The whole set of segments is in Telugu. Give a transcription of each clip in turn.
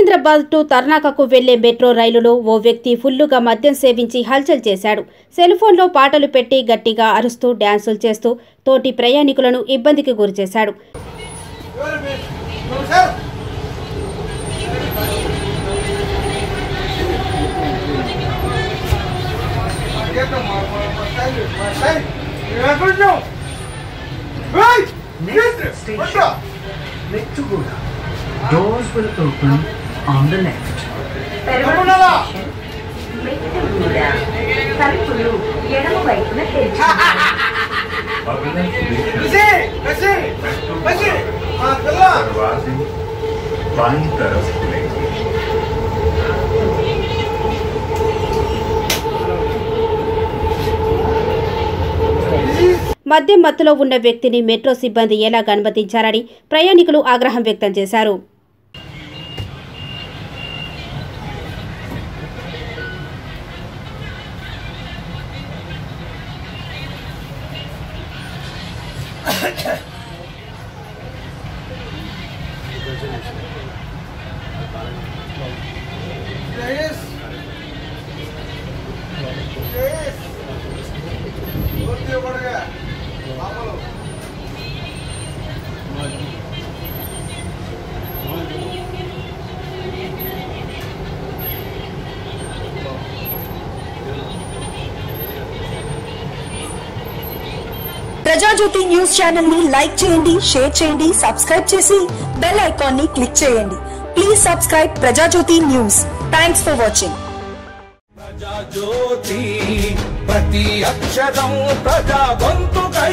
సికింద్రాబాద్ టు తర్నాకకు వెళ్లే మెట్రో రైలులో ఓ వ్యక్తి ఫుల్లుగా మద్యం సేవించి హల్చల్ చేశాడు సెల్ ఫోన్లో పాటలు పెట్టి గట్టిగా అరుస్తూ డ్యాన్సులు చేస్తూ తోటి ప్రయాణికులను ఇబ్బందికి గురిచేశాడు Next station, Mettuguda. Doors will open on the left. తర్వాత స్టేషన్ మెట్టుగూడ తలుపులు ఎడమ వైపున తెరిచి अगला स्टेशन दरवाजे बाईं तरफ खुलेंगे మద్యం మత్తులో ఉన్న వ్యక్తిని మెట్రో సిబ్బంది ఎలా అనుమతించారని ప్రయాణికులు ఆగ్రహం వ్యక్తం చేశారు ప్రజాజ్యోతి న్యూస్ ఛానల్ ని లైక్ చేయండి షేర్ చేయండి సబ్స్క్రైబ్ చేసి బెల్ ఐకాన్ ని క్లిక్ చేయండి please subscribe Prajajyothi news thanks for watching Prajajyothi ప్రతి అక్షరం ప్రజా గొంతుకై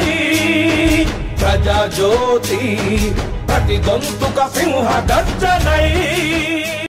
ప్రజాజ్యోతి ప్రతి గొంతుక సింహ గర్జనై